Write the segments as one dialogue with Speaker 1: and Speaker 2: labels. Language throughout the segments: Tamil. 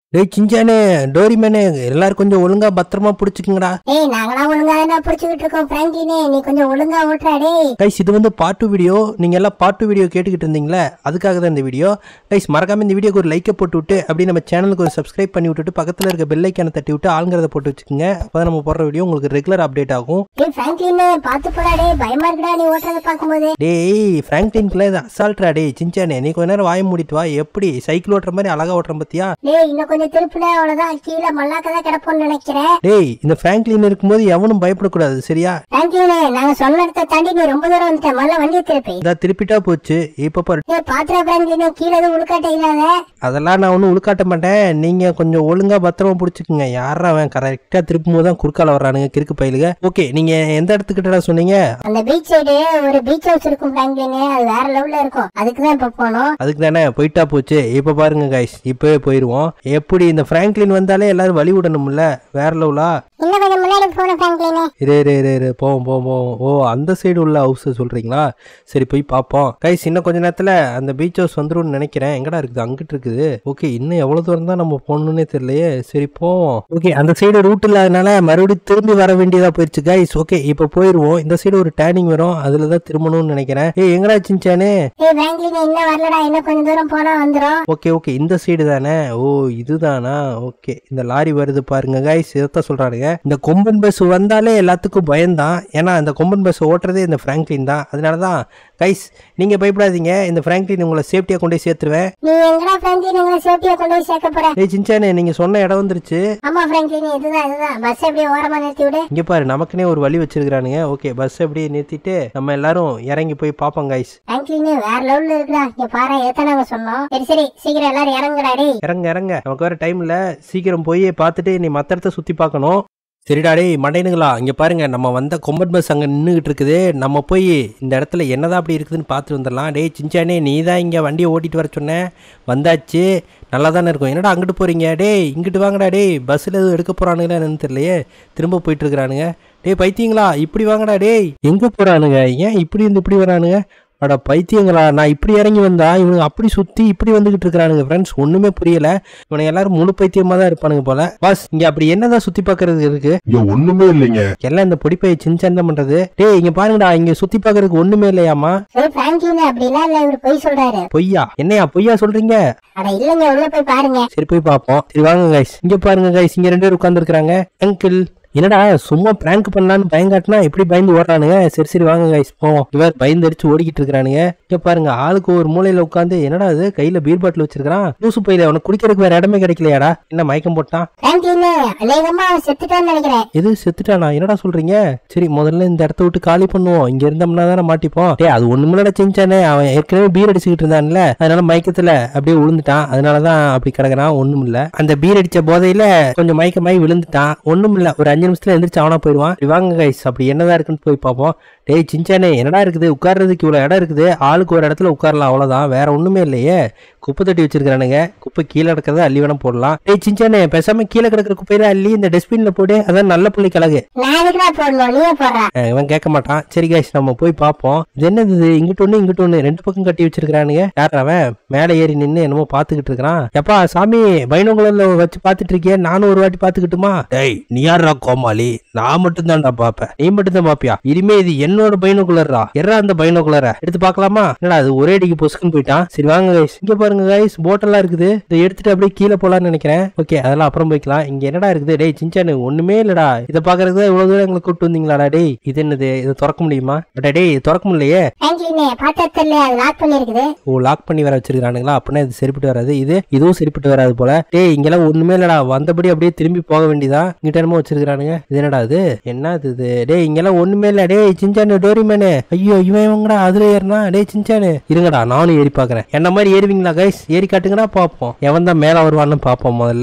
Speaker 1: டேய் சிஞ்சானே டோரிமேனே எல்லாரும் கொஞ்சம் ஒழுங்கா பத்திரமா புடிச்சுக்குங்கடா
Speaker 2: ஏய் நாங்களாம் ஒழுங்கா தான் புடிச்சுக்கிட்டு இருக்கோம் பிராங்கினே நீ கொஞ்சம் ஒழுங்கா ஓட்டுறா டேய்
Speaker 1: கைஸ் இது வந்து பாட்டு வீடியோ நீங்க எல்லாம் பாட்டு வீடியோ கேட்டுக்கிட்டு இருந்தீங்களே அதுக்காக தான் இந்த வீடியோ கைஸ் மறக்காம இந்த வீடியோக்கு ஒரு லைக்கை போட்டு விட்டு அப்படியே நம்ம சேனலுக்கு ஒரு சப்ஸ்கிரைப் பண்ணி விட்டுட்டு பக்கத்துல இருக்க பெல் ஐக்கானை தட்டி விட்டு ஆளுங்கிறத போட்டு வச்சுக்கோங்க அப்பதான் நம்ம போடுற வீடியோ உங்களுக்கு ரெகுலர் அப்டேட் ஆகும்
Speaker 2: டேய் பிராங்கினே பாத்து போடா டேய் பயமா இருக்குடா நீ ஓட்டுறத பாக்கும்போது
Speaker 1: டேய் ஃப்ராங்க்லின்குள்ள இது அசால்ட்ரா டேய் சிஞ்சானே நீ கொஞ்ச நேரம் வாய மூடிட்டு வா எப்படி சைக்கிள் ஓட்டுற மாதிரி அழகா ஓட்டுறேன் பத்தியா
Speaker 2: டேய் இன்னும் கொஞ்சம் திருப்பினா அவ்வளவுதான் கீழே மல்லாக்கதான் கிடப்போம்னு நினைக்கிறேன்
Speaker 1: டேய் இந்த ஃப்ராங்க்லின் இருக்கும்போது எவனும் பயப்படக்கூடாது சரியா
Speaker 2: பிராங்கினே நாங்க சொன்ன இடத்த தாண்டி நீ ரொம்ப தூரம் வந்துட்ட முதல்ல வண்டியை திருப்பி
Speaker 1: இதா திருப்பிட்டா போச்சு இப்போ பாரு
Speaker 2: டேய் பாத்துறா பிராங்கினே கீழே எதுவும் உழுக்காட்ட இல்லாத
Speaker 1: அதெல்லாம் நான் ஒன்றும் உழுக்காட்ட மாட்டேன் நீங்கள் கொஞ்சம் ஒழுங்காக பத்திரமா பிடிச்சிக்குங்க யாரா அவன் கரெக்டாக திருப்பும் போது தான் குறுக்கால வர்றானுங்க கிறுக்கு பயிலுங்க ஓகே நீங்கள் எந்த இடத்துக்கிட்டடா சொன்னீங்க
Speaker 2: அந்த பீச் சைடு ஒரு பீச் ஹவுஸ் இருக்கும் பிராங்கினே அது வேற லெவல்ல இருக்கும் அதுக்கு தான் இப்ப போனோம்
Speaker 1: அதுக்கு தானே போயிட்டா போச்சு இப்போ பாருங்க கைஸ் இப்போவே போயிடுவோம் எப்படி இந்த ஃப்ராங்க்லின் வந்தாலே எல்லாரும் வழி விடணும்ல வேற லெவலா
Speaker 2: இன்னும் கொஞ்சம் முன்னாடி போகணும் பிராங்கினே
Speaker 1: இரு இரு இரு இரு போவோம் போவோம் போவோம் ஓ அந்த சைடு உள்ள ஹவுஸ் சொல்கிறீங்களா சரி போய் பார்ப்போம் கைஸ் இன்னும் கொஞ்ச நேரத்தில் அந்த பீச் ஹவுஸ் வந்துரும்னு நினைக்கிறேன் எங்கடா இருக்குது அங்கிட்டு இருக்குது ஓகே இன்னும் எவ்வளோ தூரம் தான் நம்ம போகணுன்னே தெரியலையே சரி போவோம் ஓகே அந்த சைடு ரூட் இல்லாதனால மறுபடியும் திரும்பி வர வேண்டியதாக போயிடுச்சு கைஸ் ஓகே இப்போ போயிடுவோம் இந்த சைடு ஒரு டேர்னிங் வரும் அதில் தான் திரும்பணும்னு நினைக்கிறேன் ஏய் எங்கடா சின்ச்சானே
Speaker 2: ஏய் பிராங்கினே இன்னும் வரலடா இன்னும் கொஞ்சம் தூரம் போனா வந்துரும்
Speaker 1: ஓகே ஓகே இந்த சைடு தானே ஓ இதுதானா ஓகே இந்த லாரி வருது பாருங்க கைஸ் இதைத்தான் சொல்றானுங்க இந்த கொம்பன் பஸ் வந்தாலே எல்லாத்துக்கும் பயம்தான் ஏன்னா இந்த கொம்பன் பஸ் ஓட்டுறதே இந்த ஃப்ராங்க்லின் தான் அதனால தான் கைஸ் நீங்க பயப்படாதீங்க இந்த ஃப்ராங்க்லின் உங்களை சேஃப்டியா கொண்டு போய் சேர்த்துருவேன்
Speaker 2: நீ எங்கடா பிராங்கினே எங்களை சேஃப்டியா கொண்டு போய் சேர்க்க போற
Speaker 1: ஏய் சின்சானே நீங்க சொன்ன இடம் வந்துருச்சு
Speaker 2: ஆமா பிராங்கினே இதுதான் இதுதான் பஸ் அப்படியே ஓரமா நிறுத்தி விடு
Speaker 1: இங்க பாரு நமக்குனே ஒரு வழி வச்சிருக்கானுங்க ஓகே பஸ் அப்படியே நிறுத்திட்டு நம்ம எல்லாரும் இறங்கி போய் பார்ப்போம் கைஸ்
Speaker 2: பிராங்கினே வேற லெவல்ல இருக்குடா இங்க பாரு ஏத்த நாங்க சொன்னோம் சரி சரி சீக்கிரம் எல்லாரும் இறங்குடா டேய்
Speaker 1: இறங்க இறங்க நமக்கு வேற டைம் இல்ல சீக்கிரம் போய் பார்த்துட்டு நீ மத்த இடத்த சுத்தி பார்க்கணும் சரிடா டேய் மண்டைனுங்களா இங்க பாருங்க நம்ம வந்த கொம்பன் பஸ் அங்க நின்றுகிட்டு இருக்குது நம்ம போய் இந்த இடத்துல என்னதான் அப்படி இருக்குதுன்னு பார்த்துட்டு வந்துடலாம் டேய் சிஞ்சானே நீ தான் இங்க வண்டியை ஓட்டிட்டு வர சொன்ன வந்தாச்சு நல்லா தானே இருக்கும் என்னடா அங்கிட்டு போறீங்க டேய் இங்கிட்டு வாங்கடா டேய் பஸ்ஸில் எதுவும் எடுக்க போறானுங்களா என்னன்னு தெரியலையே திரும்ப போயிட்டு இருக்கிறானுங்க டேய் பைத்தியங்களா இப்படி வாங்கடா டேய் எங்க போறானுங்க ஏன் இப்படி இருந்து இப்படி வரானுங்க அட பைத்தியங்களா நான் இப்படி இறங்கி வந்தா இவனுங்க அப்படி சுத்தி இப்படி வந்துகிட்டு இருக்கிறானுங்க ஃப்ரெண்ட்ஸ் ஒண்ணுமே புரியல இவனுங்க எல்லாரும் முழு பைத்தியமா தான் இருப்பானுங்க போல பாஸ் இங்க அப்படி என்னதான் சுத்தி பாக்குறது இருக்கு
Speaker 3: இங்க ஒண்ணுமே இல்லைங்க
Speaker 1: எல்லாம் இந்த பொடிப்பையை சின்ன பண்றது டேய் இங்க பாருங்கடா இங்க சுத்தி பாக்குறதுக்கு ஒண்ணுமே இல்லையாமா
Speaker 2: சரி பிராங்கினே அப்படிலாம் இல்ல இவர் பொய் சொல்றாரு
Speaker 1: பொய்யா என்னையா பொய்யா சொல்றீங்க
Speaker 2: அட இல்லங்க உள்ள போய் பாருங்க
Speaker 1: சரி போய் பார்ப்போம் சரி வாங்க கைஸ் இங்க பாருங்க கைஸ் இங்க ரெண்டு பேர் உட்காந்துருக்காங்க அங்கிள் என்னடா சும்மா பிராங்க் பண்ணலான்னு பயங்காட்டினா இப்படி பயந்து ஓடுறானுங்க சரி சரி வாங்க கைஸ் போவோம் இவர் பயந்து அடிச்சு ஓடிக்கிட்டு இருக்கானுங்க இங்க பாருங்க ஆளுக்கு ஒரு மூலையில உட்காந்து என்னடா அது கையில பீர் பாட்டில் வச்சிருக்கான் லூசு பையில அவனுக்கு குடிக்கிறதுக்கு வேற இடமே கிடைக்கலையாடா என்ன மயக்கம் போட்டான்
Speaker 2: பிராங்கினே அநேகமா அவன் செத்துட்டான்னு நினைக்கிறேன்
Speaker 1: எது செத்துட்டானா என்னடா சொல்றீங்க சரி முதல்ல இந்த இடத்த விட்டு காலி பண்ணுவோம் இங்க இருந்தோம்னா தானே மாட்டிப்போம் டேய் அது ஒண்ணுமே செஞ்சானே அவன் ஏற்கனவே பீர் அடிச்சுக்கிட்டு இருந்தான்ல அதனால மயக்கத்துல அப்படியே விழுந்துட்டான் அதனாலதான் அப்படி கிடக்குறான் ஒண்ணும் இல்ல அந்த பீர் அடிச்ச போதையில கொஞ்சம் மயக்கமாயி விழுந்துட்டான் ஒண்ணும் இல்ல ஒரு அஞ்சு நிமிஷத்துல எந்திரிச்சு அவனா போயிடுவான் சரி வாங்க கைஸ் அப்படி என்னதான் இருக்குன்னு போய் பார்ப்போம் டேய் சிஞ்சானே என்னடா இருக்குது உட்கார்றதுக்கு இவ்வளவு இடம் இருக்குது ஆளுக்கு ஒரு இடத்துல உட்காரலாம் அவ்வளவுதான் வேற ஒண்ணுமே இல்லையே குப்பை தட்டி வச்சிருக்கானுங்க குப்பை கீழே கிடக்கிறத அள்ளி வேணா போடலாம் டேய் சிஞ்சானே பேசாம கீழே கிடக்கிற குப்பையில அள்ளி இந்த டஸ்ட்பின்ல போடு அதான் நல்ல பிள்ளை கழகு
Speaker 2: நான் எதுக்குடா போடணும் நீயே போடுற
Speaker 1: அஹ் இவன் கேட்க மாட்டான் சரி கைஸ் நம்ம போய் பார்ப்போம் இது என்னது இது இங்கிட்டு ஒண்ணு இங்கிட்டு ஒண்ணு ரெண்டு பக்கம் கட்டி வச்சிருக்கானுங்க யார் அவன் மேலே ஏறி நின்னு என்னமோ பாத்துக்கிட்டு இருக்கிறான் எப்பா சாமி பைனோகுலர்ல வச்சு பாத்துட்டு இருக்கியே நானும் ஒரு வாட்டி பாத்துக்கிட்டுமா டேய் நீ யாரா கோமாளி நான் மட்டும் தான்டா பாப்பேன் நீ மட்டும் தான் பாப்பியா இனிமே இது என்னோட பைனோகுலரா எறா அந்த பைனோகுலரை எடுத்து பார்க்கலாமா என்னடா அது ஒரே அடிக்கு பொசுக்குன்னு போயிட்டான் சரி வாங்க கைஸ் இங்க பாருங்க கைஸ் போட்டெல்லாம் இருக்குது இதை எடுத்துட்டு அப்படியே கீழே போலாம்னு நினைக்கிறேன் ஓகே அதெல்லாம் அப்புறம் போய்க்கலாம் இங்க என்னடா இருக்குது டேய் சின்சானு ஒண்ணுமே இல்லடா இதை பாக்குறதுக்கு தான் இவ்வளவு தூரம் எங்களை கூப்பிட்டு வந்தீங்களாடா டேய் இது என்னது இதை திறக்க முடியுமா அடா டேய் இது திறக்க முடியலையே
Speaker 2: பிராங்கினே பார்த்தா தெரியல அது லாக் பண்ணிருக்குது
Speaker 1: ஓ லாக் பண்ணி வர வச்சிருக்கானுங்களா அப்படின்னா இது சரிப்பட்டு வராது இது இதுவும் சரிப்பட்டு வராது போல டேய் இங்கெல்லாம் ஒண்ணுமே இல்லடா வந்தபடி அப்படியே திரும்பி போக வேண்டியதா இங்கிட்ட என்னமோ வச்சிருக்கானுங்க இது என்னடா இது என்ன இது இது டேய் இங்கெல்லாம் ஒண்ணுமே இல்ல டேய் சின்சானு டோரிமேனு ஐயோ இவன் இவங்கடா அதுல ஏறினா டேய் சின்சானு இருங்கடா நானும் ஏறி பாக்குறேன் என்ன மாதிரி ஏறுவீங்களா கைஸ் ஏறி காட்டுங்கடா பாப்போம் எவன் தான் மேல வருவான்னு பாப்போம் முதல்ல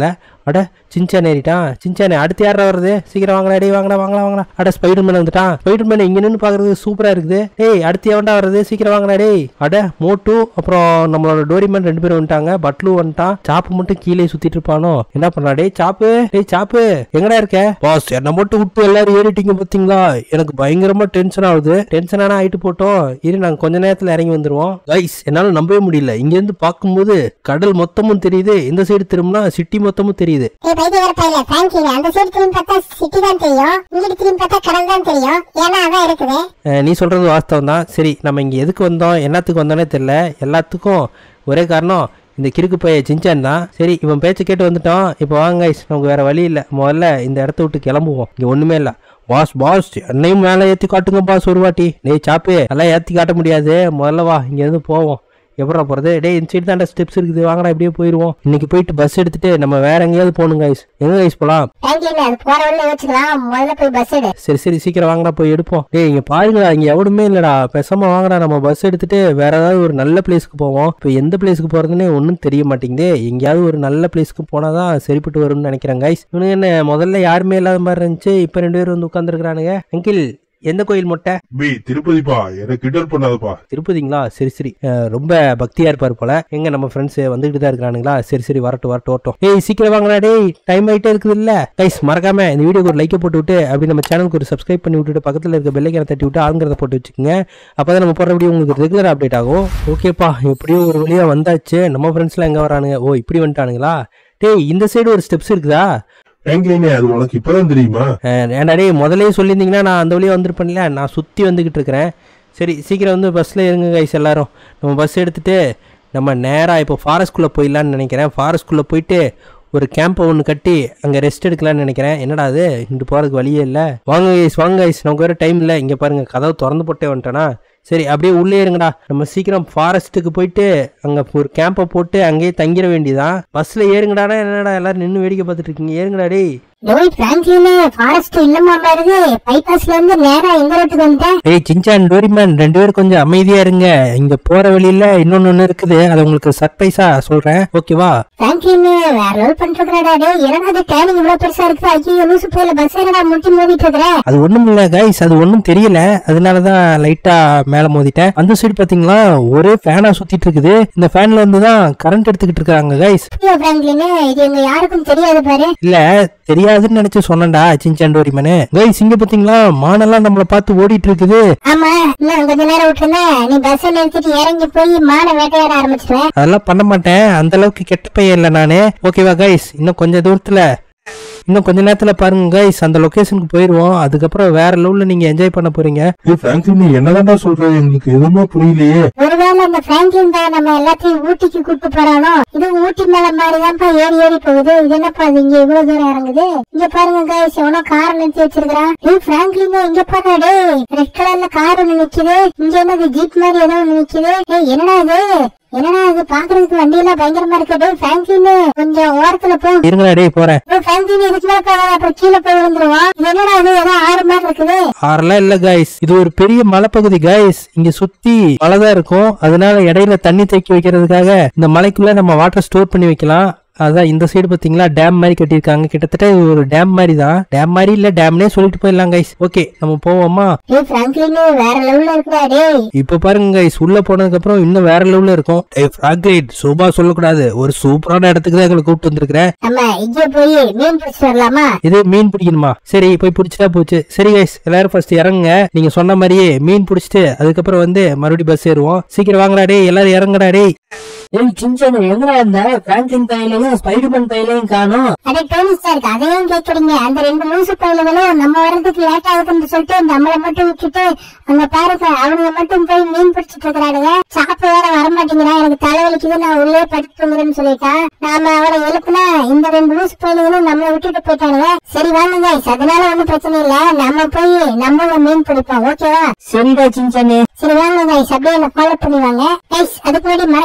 Speaker 1: அட சின்சான் ஏறிட்டான் சின்சானே அடுத்து யாரா வருது சீக்கிரம் வாங்கடா டேய் வாங்கடா வாங்கடா வாங்கடா அட ஸ்பைடர் மேன் வந்துட்டான் ஸ்பைடர் மேன் இங்க நின்று பாக்குறது சூப்பரா இருக்குது டேய் அடுத்து எவன்டா வருது சீக்கிரம் வாங்கடா டேய் அட மோட்டு அப்புறம் நம்மளோட டோரிமேன் ரெண்டு பேரும் வந்துட்டாங்க பட்லு வந்துட்டான் சாப்பு மட்டும் கீழே சுத்திட்டு இருப்பானோ என்ன பண்ணா டேய் சாப்பு டேய் சாப்பு எங்கடா இருக்க பாஸ் என்ன மட்டும் விட்டு எல்லாரும் ஏறிட்டீங்க பாத்தீங்களா எனக்கு பயங்கரமா டென்ஷன் ஆகுது டென்ஷன் ஆனா ஆயிட்டு போட்டோம் இரு நாங்க கொஞ்ச நேரத்துல இறங்கி வந்துருவோம் கைஸ் என்னால நம்பவே முடியல இங்க இருந்து பார்க்கும்போது கடல் மொத்தமும் தெரியுது இந்த சைடு திரும்பினா சிட்டி மொத்தமும் தெரியுது
Speaker 2: ஏய் பைத்தியக்கார பையல தேங்க்யூ அந்த சைடு திரும்பி பார்த்தா சிட்டி தான் தெரியும் இங்கிட்டு திரும்பி பார்த்தா கடல் தான் தெரியும் ஏன்னா அதான் இருக்குது
Speaker 1: அஹ் நீ சொல்றது வாஸ்தவம் தான் சரி நம்ம இங்க எதுக்கு வந்தோம் என்னத்துக்கு வந்தோன்னே தெரியல எல்லாத்துக்கும் ஒரே காரணம் இந்த கிறுக்கு பைய சிஞ்சான் தான் சரி இவன் பேச்சை கேட்டு வந்துட்டோம் இப்போ வாங்க guys, நமக்கு வேற வழி இல்லை முதல்ல இந்த இடத்த விட்டு கிளம்புவோம் இங்க ஒண்ணுமே இல்லை பாஸ் பாஸ் என்னையும் மேலே ஏற்றி காட்டுங்க பாஸ் ஒரு வாட்டி டேய் சாப்பு எல்லாம் ஏற்றி காட்ட முடியாது முதல்ல வா இங்க இருந்து போவோம் எப்படா போறது டேய் இந்த சைடு தாண்டா ஸ்டெப்ஸ் இருக்குது வாங்கடா இப்படியே போயிருவோம் இன்னைக்கு போயிட்டு பஸ் எடுத்துட்டு நம்ம வேற எங்கேயாவது போகணும் கைஸ் எங்க கைஸ் போலாம்
Speaker 2: தேங்க்யூ அது போற வழியில யோசிச்சுக்கலாம் முதல்ல போய் பஸ் எடு
Speaker 1: சரி சரி சீக்கிரம் வாங்கடா போய் எடுப்போம் டேய் இங்க பாருங்கடா இங்க எவனுமே இல்லடா பேசாம வாங்கடா நம்ம பஸ் எடுத்துட்டு வேற ஏதாவது ஒரு நல்ல பிளேஸ்க்கு போவோம் இப்போ எந்த பிளேஸ்க்கு போறதுன்னே ஒன்றும் தெரிய மாட்டேங்குதே எங்கேயாவது ஒரு நல்ல பிளேஸ்க்கு போனாதான் சரிப்பட்டு வரும்னு நினைக்கிறேன் கைஸ் இவனுங்க என்ன முதல்ல யாருமே இல்லாத மாதிரி இருந்துச்சு இப்போ ரெண்டு பேரும் வந்து உட்காந்துருக்கானுங்க அங்கிள் எந்த கோயில் மொட்டை
Speaker 3: பி திருப்பதிப்பா எனக்கு கிண்டல் பண்ணாதப்பா
Speaker 1: திருப்பதிங்களா சரி சரி அஹ், ரொம்ப பக்தியா இருப்பார் போல எங்க நம்ம ஃப்ரெண்ட்ஸ் வந்துகிட்டு தான் இருக்கானுங்களா சரி சரி வரட்டும் வரட்டும் வரட்டும் ஏய் சீக்கிரம் வாங்கடா டேய் டைம் ஆயிட்டே இருக்குது இல்ல கைஸ் மறக்காம இந்த வீடியோக்கு ஒரு லைக்கை போட்டு விட்டு அப்படி நம்ம சேனலுக்கு ஒரு சப்ஸ்கிரைப் பண்ணி விட்டுட்டு பக்கத்துல இருக்க பெல்லைக்கனை தட்டி விட்டு ஆளுங்கிறத போட்டு வச்சுக்கோங்க அப்பதான் நம்ம போடுற வீடியோ உங்களுக்கு ரெகுலர் அப்டேட் ஆகும் ஓகேப்பா எப்படியோ ஒரு வழியா வந்தாச்சு நம்ம ஃப்ரெண்ட்ஸ்லாம் எங்க வரானுங்க ஓ இப்படி வந்துட்டானுங்களா டேய் இந்த சைடு ஒரு ஸ்டெப்ஸ் இருக்குதா
Speaker 3: ஏங்கேனே அது உனக்கு இப்பதான் தெரியுமா
Speaker 1: அஹ், ஏன்டா டேய் முதல்லயே சொல்லியிருந்தீங்கன்னா நான் அந்த வழியாக வந்திருப்பேன்ல நான் சுற்றி வந்துக்கிட்டு இருக்கிறேன் சரி சீக்கிரம் வந்து பஸ்ஸில் இருங்க கைஸ் எல்லாரும் நம்ம பஸ் எடுத்துட்டு நம்ம நேராக இப்போ ஃபாரஸ்ட்குள்ளே போயிடலான்னு நினைக்கிறேன் ஃபாரஸ்ட்குள்ளே போயிட்டு ஒரு கேம்பை ஒன்று கட்டி அங்கே ரெஸ்ட் எடுக்கலாம்னு நினைக்கிறேன் என்னடா அது இங்கிட்டு போகிறதுக்கு வழியே இல்லை வாங்க கைஸ் வாங்க கைஸ் நமக்கு வேறு டைம் இல்லை இங்கே பாருங்கள் கதவு திறந்து போட்டே வந்துட்டேனா சரி அப்படியே உள்ளே இருங்கடா நம்ம சீக்கிரம் ஃபாரஸ்ட்டுக்கு போயிட்டு அங்கே ஒரு கேம்பை போட்டு அங்கேயே தங்கிட வேண்டியதான் பஸ்ஸில் ஏறுங்கடானா என்னடா எல்லாரும் நின்று வேடிக்கை பார்த்துட்டு இருக்கீங்க ஏறுங்கடா டேய்
Speaker 2: டேய் பிராங்க்லின் ஃபாரஸ்ட் இல்லமா பாருது பைபாஸ்ல இருந்து நேரா எங்க ரோட்டுக்கு வந்துட்டேன்
Speaker 1: ஏய் சின்சான் டோரிமேன் ரெண்டு பேரும் கொஞ்சம் அமைதியா இருங்க இங்க போற வழியில இன்னொன்னு ஒண்ணு இருக்குது அது உங்களுக்கு சர்ப்ரைஸா சொல்றேன் ஓகேவா
Speaker 2: பிராங்க்லின் வேற லெவல் பண்ணிட்டு டேய் என்னடா அது டேனிங் இவ்வளவு பெருசா இருக்கு ஐயோ லூசு போயில பஸ் என்னடா முட்டி மோதிட்டு இருக்கிற
Speaker 1: அது ஒண்ணும் இல்ல கைஸ் அது ஒண்ணும் தெரியல அதனாலதான் லைட்டா மேல மோதிட்டேன் அந்த சைடு பாத்தீங்களா ஒரே ஃபேனா சுத்திட்டு இருக்குது இந்த ஃபேன்ல இருந்து தான் கரண்ட் எடுத்துக்கிட்டு இருக்காங்க கைஸ்
Speaker 2: ஐயோ பிராங்க்லின் இது எங்க யாருக்கும் தெரியாது பாரு
Speaker 1: இல்ல தெரியாதுன்னு நினைச்சு சொன்னேன்டா சின்சான் டோரிமேனு கைஸ் இங்க பாத்தீங்களா மானெல்லாம் நம்மள பார்த்து ஓடிட்டு இருக்குது
Speaker 2: ஆமா இன்னும் கொஞ்ச நேரம் விட்டுருந்தேன் நீ பஸ் நிறுத்திட்டு இறங்கி போய் மான வேட்டையாட ஆரம்பிச்சிருவேன்
Speaker 1: அதெல்லாம் பண்ண மாட்டேன் அந்த அளவுக்கு கெட்ட பையன் இல்லை நானு ஓகேவா கைஸ் இன்னும் கொஞ்ச தூரத்துல இன்னும் கொஞ்ச நேரத்துல பாருங்க கைஸ் அந்த லொகேஷனுக்கு போயிருவோம் அதுக்கப்புறம் வேற லெவல்ல நீங்க என்ஜாய் பண்ண போறீங்க
Speaker 3: ஏய் பிராங்க்லின் நீ என்னதான்டா சொல்ற எங்களுக்கு எதுவுமே புரியலையே
Speaker 2: ஒருவேளை அந்த பிராங்க்லின் தான் நம்ம எல்லாத்தையும் ஊட்டிக்கு கூட்டு போறானோ இது ஊட்டி மேல மாதிரிதான்ப்பா ஏறி ஏறி போகுது இது என்னப்பா இது இங்க இவ்வளவு தூரம் இறங்குது இங்க பாருங்க கைஸ் எவனோ கார் நிறுத்தி வச்சிருக்கான் ஏய் பிராங்க்லின் இங்க பாரு டேய் ரெட் கலர்ல கார் ஒண்ணு நிக்குது இங்க என்னது ஜீப் மாதிரி ஏதோ ஒண்ணு நிக்குது ஏய் என்னடா இது என்னடா இது பாக்குறதுக்கு வண்டி எல்லாம் பயங்கரமா இருக்கு டேய் பிராங்க்லின் கொஞ்சம் ஓரத்துல போ
Speaker 1: இருங்களா டேய் போறேன்
Speaker 2: டேய் பிராங்க்லின் இதுக்கு மேல போகாத அப்புறம் கீழே போய் விழுந்துருவான் இது என்னடா இது ஏதோ ஆறு மாதிரி இருக்குது
Speaker 1: ஆறெல்லாம் இல்ல கைஸ் இது ஒரு பெரிய மலைப்பகுதி கைஸ் இங்க சுத்தி மலை தான் இருக்கும் அதனால இடையில தண்ணி தேக்கி வைக்கிறதுக்காக இந்த மலைக்குள்ள நம்ம வாட்டர் ஸ்டோர் பண்ணி வைக்கலாம் அதான் இந்த சைடு பாத்தீங்களா டேம் மாதிரி கட்டியிருக்காங்க கிட்டத்தட்ட இது ஒரு டேம் மாதிரி தான் டேம் மாதிரி இல்ல டேம்னே சொல்லிட்டு போயிடலாம் கைஸ் ஓகே நம்ம போவோமா
Speaker 2: டேய் பிராங்க்லின் வேற லெவல்ல இருக்குடா டேய்
Speaker 1: இப்ப பாருங்க கைஸ் உள்ள போனதுக்கு அப்புறம் இன்னும் வேற லெவல்ல இருக்கும் ஏய் ஃப்ராங்க்லைட் சூப்பா சொல்லக்கூடாது ஒரு சூப்பரான இடத்துக்கு தான் எங்களை கூப்பிட்டு வந்திருக்கிறேன்
Speaker 2: நம்ம இங்கே போய் மீன் பிடிச்சிட்டு வரலாமா
Speaker 1: இது மீன் பிடிக்கணுமா சரி போய் பிடிச்சிட்டா போச்சு சரி கைஸ் எல்லாரும் ஃபர்ஸ்ட் இறங்குங்க நீங்க சொன்ன மாதிரியே மீன் பிடிச்சிட்டு அதுக்கப்புறம் வந்து மறுபடியும் பஸ் ஏறுவோம் சீக்கிரம் வாங்கடா டேய் எல்லாரும் இறங்குடா டேய்
Speaker 4: ஏய் சின்சான் எங்கடா இருந்த பிராங்க்லின் தையிலையும் ஸ்பைடர்மேன் தையிலையும் காணும்
Speaker 2: அடே டோனி ஸ்டார்க் அதையும் கேக்குறீங்க அந்த ரெண்டு லூசு பயிலுகளும் நம்ம வர்றதுக்கு லேட் ஆகுதுன்னு சொல்லிட்டு நம்மளை மட்டும் விட்டுட்டு அங்க பாருங்க அவனுங்க மட்டும் போய் மீன் பிடிச்சிட்டு இருக்கிறானுங்க சாப்பிட வேற வர மாட்டேங்கிறான் எனக்கு தலைவலிக்குது நான் உள்ளே படுத்து தூங்குறேன்னு சொல்லிட்டான் நாம அவனை எழுப்புனா இந்த ரெண்டு லூசு பயிலுகளும் நம்மளை விட்டுட்டு போயிட்டானுங்க சரி வாங்க guys அதனால ஒண்ணும் பிரச்சனை இல்ல நம்ம போய் நம்ம மீன் பிடிப்போம் ஓகேவா
Speaker 4: சரிடா சின்சானே
Speaker 2: சரி வாங்க guys அப்படியே என்ன ஃபாலோ பண்ணுவாங்க guys அதுக்கு முன்னாடி மறக்காம இந்த வீடியோ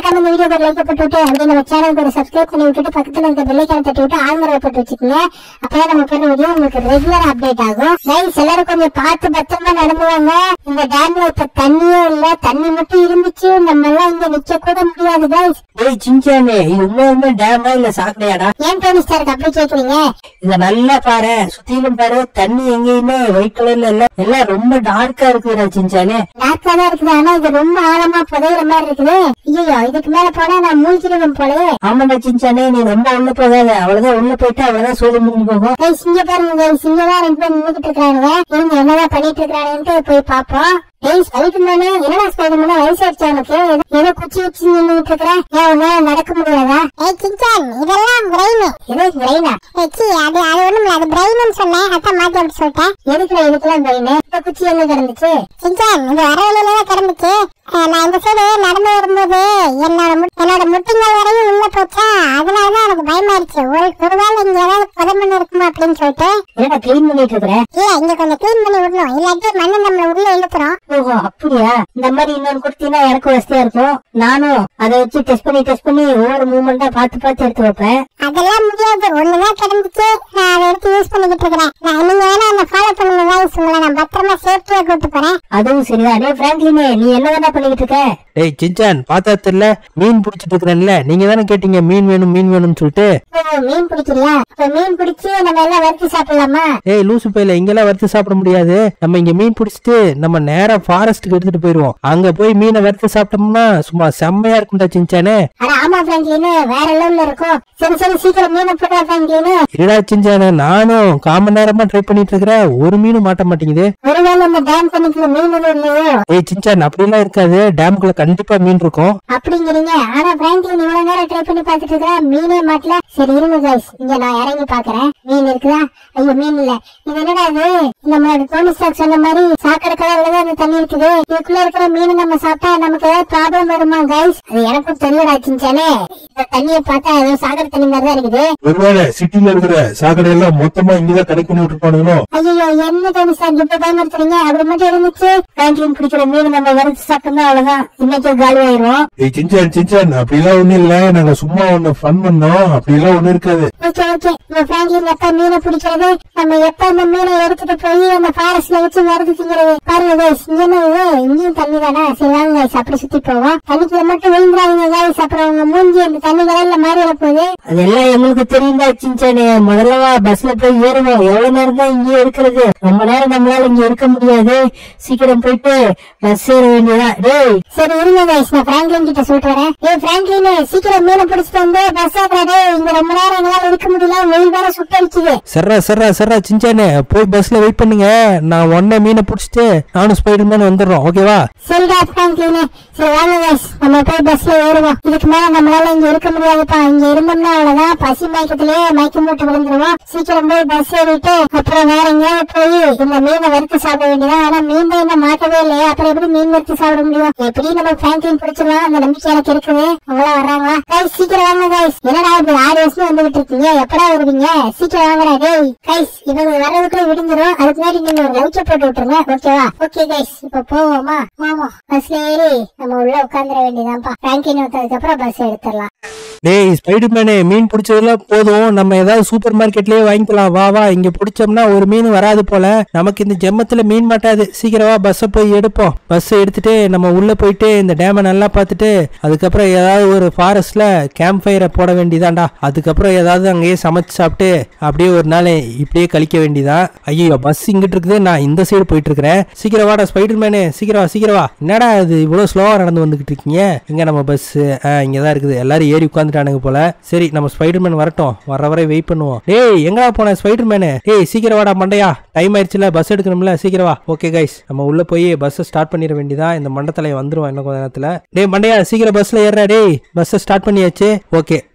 Speaker 2: பேர் லைக் போட்டு விட்டு அப்படியே நம்ம சேனலுக்கு ஒரு சப்ஸ்கிரைப் பண்ணி விட்டுட்டு பக்கத்துல இருக்க பெல்லைக்கான தட்டி விட்டு ஆங்கிற போட்டு வச்சுக்கோங்க அப்பதான் நம்ம போடுற வீடியோ உங்களுக்கு ரெகுலர் அப்டேட் ஆகும் கைஸ் எல்லாரும் கொஞ்சம் பார்த்து பத்திரமா நடந்துவாங்க இந்த டேம்ல இப்ப தண்ணியே இல்ல தண்ணி மட்டும் இருந்துச்சு நம்ம எல்லாம் இங்க நிக்க கூட முடியாது கைஸ்
Speaker 4: டேய் சின்சானே இது உண்மையுமே டேமா இல்ல சாக்கடையாடா
Speaker 2: ஏன் டோனி ஸ்டாருக்கு அப்படி கேக்குறீங்க
Speaker 4: இத நல்லா பாரு சுத்திலும் பாரு தண்ணி எங்கேயுமே ஒயிட் கலர்ல இல்ல எல்லாம் ரொம்ப டார்க்கா இருக்குடா சின்சானே
Speaker 2: டார்க்கா தான் இருக்குது ஆனா இது ரொம்ப ஆழமா புதையிற மாதிரி இருக்குது ஐயோ இதுக்கு மேல போனா நான் மூழ்கிடுவேன் போலயே
Speaker 4: ஆமாடா சின்சானே நீ ரொம்ப உள்ள போகாத அவ்வளவுதான் உள்ள போயிட்டு அவ்வளவுதான் சோழ முடிஞ்சு போகும்
Speaker 2: ஏய் சிங்க பாருங்க guys, இங்க தான் ரெண்டு பேர் நின்னுகிட்டு இருக்கானுங்க இவங்க என்னதான் பண்ணிட்டு இருக்கானுன்ட்டு போய் பாப்போம் ஏய் ஸ்பைடர்மேனு என்னடா ஸ்பைடர்மேனு வயசாயிடுச்சு உனக்கு ஏதோ- ஏதோ குச்சி வச்சு நின்னுட்டு இருக்கிற ஏன் உன்னால நடக்க முடியாதா ஏய் கிங்கான் இதெல்லாம் பிரெயின் ஏதோ பிரெயினா ஏச்சி அது அது ஒண்ணும் இல்ல அது பிரெயின் சொன்னேன் அதான் மாத்தி அப்படி சொல்லிட்டேன் எதுக்குல இதுக்கெல்லாம் பிரெயின் இந்த குச்சி எங்க கிடந்துச்சு கிங்கான் இது வர வழியில தான் கிடந்துச்சு அஹ் நான் இந்த சைடு நடந்து வரும்போது என்னோட மு- என்னோட முட்டிங்கள் வரையும் உள்ள போச்சா அதனாலதான் எனக்கு பயமாயிருச்சு ஒரு ஒருவேளை இங்க ஏதாவது புதமண் இருக்குமா அப்படின்னு சொல்லிட்டு
Speaker 4: ஏன்னா கிளீன் பண்ணிட்டு இருக்கிறேன்
Speaker 2: இல்ல இங்க கொஞ்சம் கிளீன் பண்ணி விடணும் இல்லாட்டி மண்ணு நம்மள உள்ள இழுத்துறோம்
Speaker 4: ஓஹோ அப்படியா இந்த மாதிரி இன்னொன்னு கொடுத்தீங்கன்னா எனக்கு வசதியா இருக்கும் நானும் அதை வச்சு டெஸ்ட் பண்ணி டெஸ்ட் பண்ணி ஒவ்வொரு மூமெண்டா பார்த்து பார்த்து எடுத்து வைப்பேன்
Speaker 2: அதெல்லாம் முடியாது ஒண்ணுதான் கிடந்துச்சு நான் அதை எடுத்து யூஸ் பண்ணிக்கிட்டு இருக்கிறேன் நான் நீங்க வேணா அந்த ஃபாலோ பண்ணுங்க guys. உங்களை நான் பத்திரமா சேஃப்டியா கூட்டு போறேன்
Speaker 4: அதுவும் சரிதான் டேய் பிராங்க்லினே நீ என்ன பண்ணிக்கிட்டு இருக்க
Speaker 1: டேய் சின்சான் பார்த்தா தெரியல மீன் பிடிச்சிட்டு இருக்கிறேன்ல நீங்க தானே கேட்டீங்க மீன் வேணும் மீன் வேணும்னு சொல்லிட்டு
Speaker 2: ஓ, மீன் பிடிக்கிறியா இப்ப மீன் பிடிச்சு நம்ம எல்லாம் வறுத்து சாப்பிடலாமா
Speaker 1: ஏய் லூசு பையில இங்கெல்லாம் வறுத்து சாப்பிட முடியாது நம்ம இங்க மீன் பிடிச்சிட்டு நம்ம நேரா ஃபாரஸ்ட்டுக்கு எடுத்துட்டு போயிருவோம் அங்க போய் மீனை வறுத்து சாப்பிட்டோம்னா சும்மா செம்மையா இருக்கும்டா சின்சானே
Speaker 2: அட ஆமா பிராங்க்லின்னு வேற லெவல்ல இருக்கும் சரி சரி சீக்கிரம் மீனை போட்டா பிராங்க்லின்னு
Speaker 1: இருடா சின்சானே நானும் காமன் நேரமா ட்ரை பண்ணிட்டு இருக்கிறேன் ஒரு மீனும் மாட்ட மாட்டேங்குது
Speaker 2: ஒருவேளை அந்த டேம் தண்ணிக்குள்ள மீன் எதுவும் இல்லையோ
Speaker 1: ஏய் சின்சான் அப்படிலாம் இருக்காது டேமுக்குள்ள கண்டிப்பா மீன் இருக்கும்
Speaker 2: அப்படிங்கிறீங்க ஆனா பிராங்க்லின் இவ்வளவு நேரம் ட்ரை பண்ணி பார்த்துட்டு இருக்கா மீனே மாட்டல சரி இருங்க guys இங்க நான் இறங்கி பாக்குறேன் மீன் இருக்குதா ஐயோ மீன் இல்ல இது என்னடா இது நம்மளோட டோனி ஸ்டாக் சொன்ன மாதிரி சாக்கடை கலர்ல தான் அந்த தண்ணி இருக்குது இதுக்குள்ள இருக்கிற மீன் நம்ம சாப்பிட்டா நமக்கு ஏதாவது ப்ராப்ளம் வருமா guys அது எனக்கும் தெரியலடா சின்சானே இந்த தண்ணியை பார்த்தா ஏதோ சாக்கடை தண்ணி மாதிரி தான் இருக்குது
Speaker 3: ஒருவேளை சிட்டில இருக்கிற சாக்கடை எல்லாம் மொத்தமா இங்கதான் கனெக்ட் பண்ணி விட்டுருப்பானுங்களோ
Speaker 2: ஐயோ என்ன டோனி ஸ்டாக் இப்ப பயமுறுத்துறீங்க அப்படி மட்டும் இருந்துச்சு
Speaker 4: பிராங்க்லின் பிடிக்கிற மீன் நம்ம வறுத்து சாப்பிட்டோம்னா அவ்வளவுதான் இன்னைக்கு காலி ஆயிரும்
Speaker 3: ஏய் சின்சான் சின்சான் அப்படிலாம் ஒண்ணும் இல்ல நாங்க சும்மா ஒண்ணு ஃபன் பண்ணோம் அப்படிலாம் ஒண்ணும் இருக்காது
Speaker 2: ஓகே ஓகே நம்ம பிராங்க்லின் எப்ப மீனை பிடிக்கிறது நம்ம எப்ப அந்த மீனை எடுத்துட்டு போய் அந்த ஃபாரஸ்ட்ல வச்சு மருந்து திங்கிறது பாருங்க guys இங்க என்ன இது இங்கேயும் தண்ணி தானே சரி வாங்க guys அப்படி சுத்தி போவோம் தண்ணிக்குள்ள மட்டும் விழுந்துறாங்க guys அப்புறம் உங்க மூஞ்சி அந்த தண்ணி கலர்ல மாறிட போகுது
Speaker 4: அதெல்லாம் எங்களுக்கு தெரியுதா சின்சானே முதல்ல பஸ்ல போய் ஏறுவோம் எவ்வளவு நேரம் தான் இங்கே இருக்கிறது ரொம்ப நேரம் நம்மளால இங்க இருக்க முடியாது சீக்கிரம் போயிட்டு பஸ் ஏற வேண்டியதான் டேய்
Speaker 2: சரி இருங்க guys நான் பிராங்க்லின் கிட்ட சொல்லிட்டு வரேன் ஏய் பிராங்க்லின் சீக்கிரம் மீனை பிடிச்சிட்டு வந்து பஸ் ஆக்குறாரு இங்க ரொம்ப நேரம் எங்களால இருக்க முடியல வெயில் வேற சுட்டடிக்குது
Speaker 1: சர்ரா சர்ரா சர்ரா சின்சானே போய் பஸ்ல வெயிட் பண்ணுங்க நான் உடனே மீனை பிடிச்சிட்டு நானும் ஸ்பைடர்மேன் வந்துடுறோம் ஓகேவா
Speaker 2: சரிடா பிராங்க்லின் சரி வாங்க guys நம்ம போய் பஸ்ல ஏறுவோம் இதுக்கு மேல நம்மளால இங்க இருக்க முடியாதுப்பா இங்க இருந்தோம்னா அவ்வளவுதான் பசி மயக்கத்திலேயே மயக்கம் போட்டு விழுந்துருவோம் சீக்கிரம் போய் பஸ் ஏறிட்டு அப்புறம் வேற எங்கேயாவது போய் இந்த மீனை வறுத்து சாப்பிட வேண்டியதான் ஆனா மீன் தான் என்ன மாட்டவே இல்லையே அப்புறம் எப்படி மீன் வறுத்து சாப்பிட முடியும் எப்படி நம்ம பிராங்க்லின் பிடிச்சிடலாம் அந்த நம்பிக்கை எனக்கு இருக்குது அவங்களாம் வர்றாங்களா கைஸ் சீக்கிரம் வாங்க கைஸ் என்னடா இப்படி ஆறு வருஷம் வந்துகிட்டு இருக்கீங்க எப்படா வருவீங்க சீக்கிரம் வாங்கடா டேய் கைஸ் இவங்க வர்றதுக்குள்ள விடிஞ்சிரும் அதுக்கு முன்னாடி நீங்க ஒரு லைக்க போட்டு விட்டுருங்க ஓகேவா ஓகே கைஸ் இப்ப போவோமா மாமா பஸ்ல ஏறி நம்ம உள்ள உட்காந்துட வேண்டியதான்ப்பா பிராங்கின் வந்ததுக்கு அப்புறம் பஸ் எடுத்துடலாம்
Speaker 1: டேய் ஸ்பைடர்மேனே மீன் பிடிச்சதெல்லாம் போதும் நம்ம ஏதாவது சூப்பர் மார்க்கெட்லயே வாங்கிக்கலாம் வா வா இங்க பிடிச்சோம்னா ஒரு மீன் வராது போல நமக்கு இந்த ஜெம்மத்துல மீன் மாட்டாது சீக்கிரம் வா பஸ்ஸை போய் எடுப்போம் பஸ் எடுத்துட்டு நம்ம உள்ள போயிட்டு இந்த டேமை நல்லா பார்த்துட்டு அதுக்கப்புறம் ஏதாவது ஒரு ஃபாரஸ்ட்ல கேம்ப் ஃபயரை போட வேண்டியதான்டா அதுக்கப்புறம் ஏதாவது அங்கேயே சமைச்சு சாப்பிட்டு அப்படியே ஒரு நாள் இப்படியே கழிக்க வேண்டியதான் ஐயோ பஸ் இங்கிட்டு இருக்குது நான் இந்த சைடு போயிட்டு இருக்கிறேன் சீக்கிரம் வாடா ஸ்பைடர்மேனே சீக்கிரம் வா சீக்கிரம் வா என்னடா இது இவ்வளவு ஸ்லோவா நடந்து வந்துகிட்டு இருக்கீங்க இங்க நம்ம பஸ் இங்க தான் இருக்குது எல்லாரும் ஏறி உட்காந்துட்டானுங்க போல சரி நம்ம ஸ்பைடர்மேன் வரட்டும் வர வரை வெயிட் பண்ணுவோம் டேய் எங்கடா போன ஸ்பைடர்மேனு டேய் சீக்கிரம் வாடா மண்டையா டைம் ஆயிடுச்சுல பஸ் எடுக்கணும்ல சீக்கிரம் வா ஓகே கைஸ் நம்ம உள்ள போய் பஸ் ஸ்டார்ட் பண்ணிட வேண்டியதா இந்த மண்டத்தலை வந்துருவோம் இன்னும் கொஞ்ச நேரத்துல டேய் மண்டையா சீக்கிரம் பஸ்ல ஏறா டேய் பஸ் ஸ்டார்ட் பண்ணியாச்சு ஓகே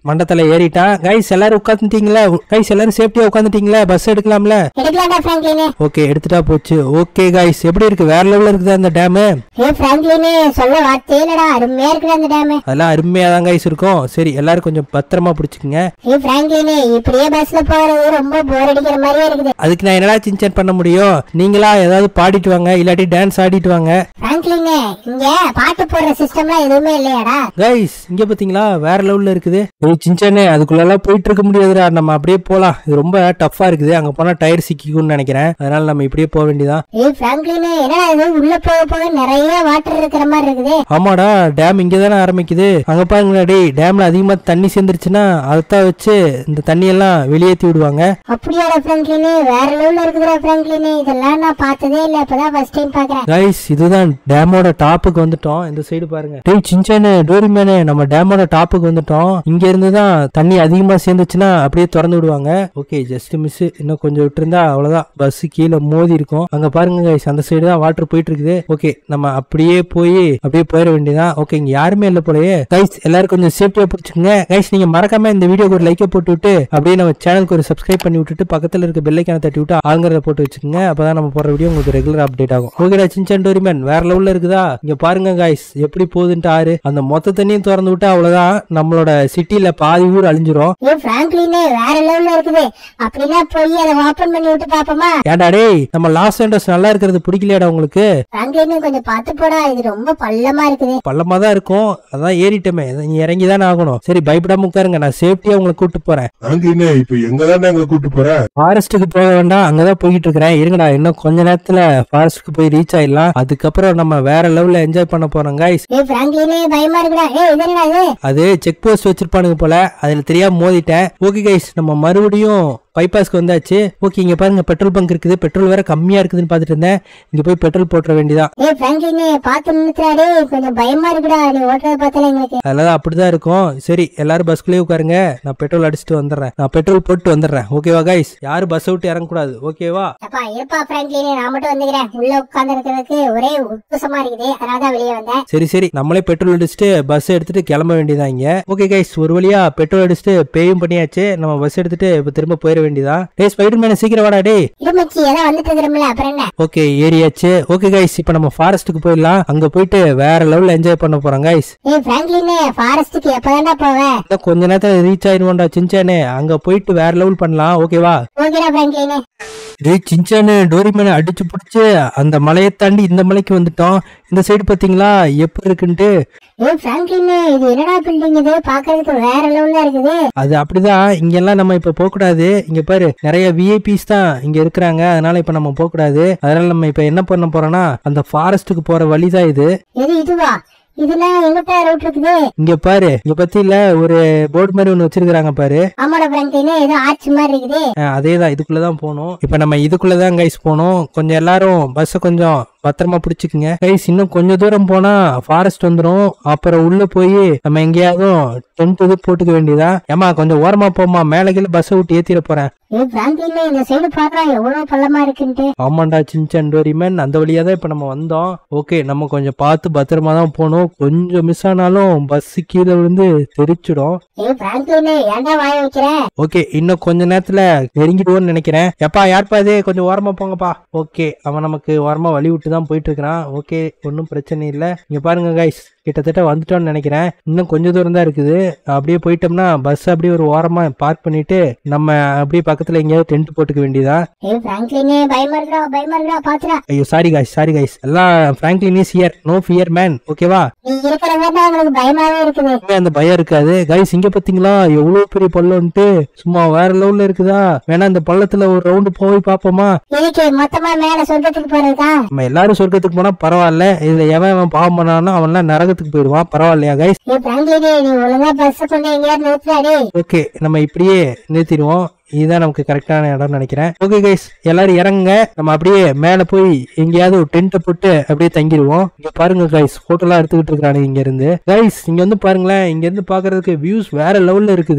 Speaker 1: மண்டத்துல ஏறிட்டான் கைஸ் எல்லாரும் உட்காந்துட்டீங்களா கைஸ் எல்லாரும் சேஃப்டியா உட்காந்துட்டீங்களா பஸ் எடுக்கலாம்ல
Speaker 2: எடுக்கலாம்டா பிராங்க்லினே
Speaker 1: ஓகே எடுத்துட்டா போச்சு ஓகே கைஸ் எப்படி இருக்கு வேற லெவல்ல இருக்குது அந்த டேமு
Speaker 2: ஏ பிராங்க்லினே சொல்ல வார்த்தையே இல்லடா அருமையா இருக்குடா அந்த டேம்
Speaker 1: அதெல்லாம் அருமையா தான் கைஸ் இருக்கும் சரி எல்லாரும் கொஞ்சம் பத்திரமா பிடிச்சிக்கங்க
Speaker 2: ஏ பிராங்க்லினே இப்படியே பஸ்ல போறது ரொம்ப போர் அடிக்கிற மாதிரியே இருக்குது
Speaker 1: அதுக்கு நான் என்னடா சின்சன் பண்ண முடியும் நீங்களா ஏதாவது பாடிட்டு வாங்க இல்லாட்டி டான்ஸ் ஆடிட்டு வாங்க
Speaker 2: பிராங்க்லினே இங்க பாட்டு போடுற சிஸ்டம்லாம் எதுவுமே இல்லையாடா
Speaker 1: கைஸ் இங்க பாத்தீங்களா வேற லெவல்ல இருக்குது ஏய் சின்சானே அதுக்குள்ள எல்லாம் போயிட்டு இருக்க முடியாதுடா நம்ம அப்படியே போலாம் இது ரொம்ப டஃப்பா இருக்குது அங்க போனா டயர் சிக்கிக்கும்னு நினைக்கிறேன் அதனால நம்ம இப்படியே போக வேண்டியதான்
Speaker 2: ஏய் பிராங்க்லினே என்னடா இது உள்ள போக போக நிறைய வாட்டர் இருக்கிற மாதிரி இருக்குது
Speaker 1: ஆமாடா டேம் இங்க தானே ஆரம்பிக்குது அங்க பாருங்களா டேய் டேம்ல அதிகமா தண்ணி சேர்ந்துருச்சுன்னா அதைத்தான் வச்சு இந்த தண்ணி எல்லாம் வெளியேற்றி விடுவாங்க
Speaker 2: அப்படியாடா பிராங்க்லினே வேற லெவல்ல இருக்குதுடா பிராங்க்லினே இதெல்லாம் நான் பார்த்ததே இல்ல இப்பதான் ஃபர்ஸ்ட் டைம் பாக்குறேன்
Speaker 1: கைஸ் இதுதான் டேமோட டாப்புக்கு வந்துட்டோம் இந்த சைடு பாருங்க டேய் சின்சானு டோரிமேனு நம்ம டேமோட டாப்புக்கு வந்துட்டோம் இங்க இருந்து தான் தண்ணி அதிகமா சேர்ந்துச்சுன்னா அப்படியே திறந்து விடுவாங்க ஓகே ஜஸ்ட் மிஸ் இன்னும் கொஞ்சம் விட்டுருந்தா அவ்வளவுதான் பஸ் கீழே மோதி இருக்கும் அங்க பாருங்க கைஸ் அந்த சைடு தான் வாட்டர் போயிட்டு இருக்குது ஓகே நம்ம அப்படியே போய் அப்படியே போயிட வேண்டியதான் ஓகே இங்க யாருமே இல்ல போலயே கைஸ் எல்லாரும் கொஞ்சம் சேஃப்டியா பிடிச்சுங்க கைஸ் நீங்க மறக்காம இந்த வீடியோக்கு ஒரு லைக்கை போட்டு விட்டு அப்படியே நம்ம சேனலுக்கு ஒரு சப்ஸ்கிரைப் பண்ணி விட்டுட்டு பக்கத்துல இருக்க பெல்லைக்கான தட்டி விட்டு ஆளுங்கிறத போட்டு வச்சுக்கோங்க அப்பதான் நம்ம போடுற வீடியோ உங்களுக்கு ரெகுலர் அப்டேட் ஆகும் ஓகேடா சின்சான் டோரிமேன் வேற லெவல்ல இருக்குதா இங்க பாருங்க கைஸ் எப்படி போகுதுன்ட்டு ஆறு அந்த மொத்த தண்ணியும் திறந்து விட்டா அவ்வளவுதான் நம்மளோட சிட்டில பாதி ஊர் அழிஞ்சிரும்
Speaker 2: ஏ பிராங்க்லினே வேற லெவல்ல இருக்குது அப்படின்னா போய் அதை ஓபன் பண்ணி விட்டு பாப்போமா
Speaker 1: ஏன்டா டேய் நம்ம லாஸ் ஏண்டஸ் நல்லா இருக்கிறது பிடிக்கலையாடா உங்களுக்கு
Speaker 2: பிராங்க்லினே கொஞ்சம் பார்த்து போடா இது ரொம்ப பள்ளமா இருக்குது
Speaker 1: பள்ளமா தான் இருக்கும் அதான் ஏறிட்டோமே நீ இறங்கி தானே ஆகணும் சரி பயப்படாம உட்காருங்க நான் சேஃப்டியா உங்களை கூட்டு போறேன்
Speaker 3: நாங்க இப்ப எங்க தானே எங்களை கூட்டு போற
Speaker 1: ஃபாரஸ்ட்டுக்கு போக வேண்டாம் அங்கதான் போய்கிட்டு இருக்கிறேன் இருங்கடா இன்னும் கொஞ்ச நேரத்துல ஃபாரஸ்ட்டுக்கு போய் ரீச் ஆயிடலாம் அதுக்கப்புறம் நம்ம வேற லெவல்ல என்ஜாய் பண்ண போறோம் guys
Speaker 2: ஏ பிராங்க்லினே பயமா இருக்குடா ஏ இது என்னடா இது
Speaker 1: அது செக் போஸ்ட் வச்சிருப்பானுங்க போல அதுல தெரியாம மோதிட்டேன் ஓகே கைஸ் நம்ம மறுபடியும் பைபாஸ்க்கு வந்தாச்சு ஓகே இங்க பாருங்க பெட்ரோல் பங்க் இருக்குது பெட்ரோல் வேற கம்மியா இருக்குதுன்னு பாத்துட்டு இருந்தேன் இங்க போய் பெட்ரோல் போட்டுற வேண்டியதான்
Speaker 2: ஏ பிராங்க்லினே பார்த்து நின்னுறாடே கொஞ்சம் பயமா இருக்குடா நீ ஓட்டுறத பார்த்தால எங்களுக்கு
Speaker 1: அதெல்லாம் அப்படிதான் இருக்கும் சரி எல்லாரும் பஸ்க்குள்ளேயே உட்காருங்க நான் பெட்ரோல் அடிச்சுட்டு வந்துடுறேன் நான் பெட்ரோல் போட்டு வந்துடுறேன் ஓகேவா கைஸ் யாரும் பஸ் விட்டு இறங்கக்கூடாது ஓகேவா
Speaker 2: அப்பா இருப்பா பிராங்க்லினே நான் மட்டும் வந்துக்கிறேன் உள்ள உட்கார்ந்து இருக்கிறதுக்கு ஒரே உப்புசமா இருக்குது அதனால தான் வெளியே வந்தேன்
Speaker 1: சரி சரி நம்மளே பெட்ரோல் அடிச்சுட்டு பஸ் எடுத்துட்டு கிளம்ப வேண்டியதான் இங்க ஓகே கைஸ் ஒரு வழியா பெட்ரோல் அடிச்சுட்டு பேயும் பண்ணியாச்சு நம்ம பஸ் எடுத்துட்டு இப்ப திரும்ப போயிட வேண்டியதான் டேய் ஸ்பைடர் மேன சீக்கிரம் வாடா டேய்
Speaker 2: இருமச்சி ஏதாவது வந்துட்டு இருக்கிறோம்ல அப்புறம் என்ன
Speaker 1: ஓகே ஏரியாச்சு ஓகே கைஸ் இப்போ நம்ம ஃபாரஸ்ட்டுக்கு போயிடலாம் அங்க போயிட்டு வேற லெவல்ல என்ஜாய் பண்ண போறோம் கைஸ்
Speaker 2: ஏ பிராங்க்லினே ஃபாரஸ்ட்டுக்கு எப்பதான்டா போவேன்
Speaker 1: இன்னும் கொஞ்ச நேரத்துல ரீச் ஆயிடுவோம்டா சின்சானே அங்க போயிட்டு வேற லெவல் பண்ணலாம் ஓகேவா
Speaker 2: ஓகேடா பிராங்க்லினே
Speaker 1: டேய் சின்சானு டோரிமேனை அடிச்சு பிடிச்சு அந்த மலையை தாண்டி இந்த மலைக்கு வந்துட்டோம் இந்த சைடு பாத்தீங்களா எப்படி இருக்குன்ட்டு
Speaker 2: ஏ பிராங்க்லினே இது என்னடா பில்டிங் இது பாக்குறதுக்கு வேற லெவல்ல இருக்குது
Speaker 1: அது அப்படிதான் இங்கெல்லாம் நம்ம இப்ப போக கூடாது இங்க பாரு நிறைய விஐபிஸ் தான் இங்க இருக்கிறாங்க அதனால இப்ப நம்ம போக கூடாது அதனால நம்ம இப்ப என்ன பண்ண போறோம்னா அந்த ஃபாரஸ்ட்டுக்கு போற வழிதான் இது
Speaker 2: எது இதுவா இதுல எங்கிட்ட ரூட் இருக்குது
Speaker 1: இங்க பாரு இங்க பத்தியில ஒரு போர்டு மாதிரி ஒண்ணு வச்சிருக்காங்க பாரு
Speaker 2: ஆமாடா பிராங்க்லினே ஏதோ ஆட்சி மாதிரி இருக்குது
Speaker 1: அதே தான் இதுக்குள்ளதான் போகணும் இப்ப நம்ம இதுக்குள்ளதான் கைஸ் போகணும் கொஞ்சம் எல்லாரும் பஸ்ஸை கொஞ்சம் பத்திரமா பிடிச்சிக்குங்க கைஸ் இன்னும் கொஞ்ச தூரம் போனா ஃபாரஸ்ட் வந்துரும் அப்புறம் உள்ள போய் நம்ம எங்கேயாவது டென்ட் இது போட்டுக்க வேண்டியதா ஏமா கொஞ்சம் ஓரமா போமா மேல கீழே பஸ்ஸை விட்டு ஏத்திட போறேன்
Speaker 2: ஏ பிராங்க்லினே இந்த சைடு பாக்குறா எவ்வளவு பள்ளமா இருக்குன்ட்டு
Speaker 1: ஆமாண்டா சின்சன் டோரிமேன் அந்த வழியா தான் இப்ப நம்ம வந்தோம் ஓகே நம்ம கொஞ்சம் பார்த்து பத்திரமா தான் போகணும் கொஞ்சம் மிஸ் ஆனாலும் பஸ் கீழே விழுந்து தெரிச்சிடும்
Speaker 2: ஏ பிராங்க்லினே ஏன்டா வாய வைக்கிற
Speaker 1: ஓகே இன்னும் கொஞ்ச நேரத்துல நெருங்கிடுவோம்னு நினைக்கிறேன் எப்பா யார்ப்பா இது கொஞ்சம் ஓரமா போங்கப்பா ஓகே அவன் நமக்கு ஓரமா வழி விட்டு தான் போயிட்டு இருக்கிறான் ஓகே ஒன்றும் பிரச்சனை இல்லை இங்க பாருங்க கைஸ் கிட்டத்தட்ட வந்துட்டோம்னு நினைக்கிறேன் இன்னும் கொஞ்சம் தூரம் தான் இருக்குது அப்படியே போயிட்டோம்னா பஸ் அப்படியே ஒரு ஓரமா பார்க் பண்ணிட்டு நம்ம அப்படியே பக்கத்துல எங்கேயாவது டென்ட் போட்டுக்க வேண்டியதா
Speaker 2: ஏ பிராங்க்லினே பயமா இருக்குடா பயமா இருக்குடா பாத்துடா
Speaker 1: ஐயோ சாரி கைஸ் சாரி கைஸ் எல்லாம் Franklin is here no fear man ஓகேவா
Speaker 2: நீ இருக்கிற மாதிரி தான் எங்களுக்கு பயமாவே இருக்குது
Speaker 1: இனிமே அந்த பயம் இருக்காது கைஸ் இங்க பாத்தீங்களா எவ்வளவு பெரிய பள்ளம்ட்டு சும்மா வேற லெவல்ல இருக்குதா வேணா இந்த பள்ளத்துல ஒரு ரவுண்டு போய் பாப்போமா
Speaker 2: இதுக்கு மொத்தமா மேல சொர்க்கத்துக்கு போறதுக்கா
Speaker 1: நம்ம எல்லாரும் சொர்க்கத்துக்கு போனா பரவாயில்ல இதுல எவன் எவன் பாவம் பண்ணானோ அவன்லாம் நரகத்துக்கு போயிடுவான் பரவாயில்லையா கைஸ்
Speaker 2: ஏ பிராங்க்லினே நீ ஒழுங்கா பஸ் கொண்டு எங்கேயாவது நிறுத்துறாடே
Speaker 1: ஓகே நம்ம இப்படியே நிறுத்திடுவோம் இதுதான் நமக்கு கரெக்டான இடம்னு நினைக்கிறேன் ஓகே கைஸ் எல்லாரும் இறங்குங்க நம்ம அப்படியே மேல போய் எங்கேயாவது ஒரு டென்ட்டை போட்டு அப்படியே தங்கிடுவோம் இங்க பாருங்க கைஸ் போட்டோலாம் எடுத்துக்கிட்டு இருக்கானுங்க இங்க இருந்து கைஸ் இங்க வந்து பாருங்களேன் இங்க இருந்து பாக்குறதுக்கு வியூஸ் வேற லெவல்ல இருக்குது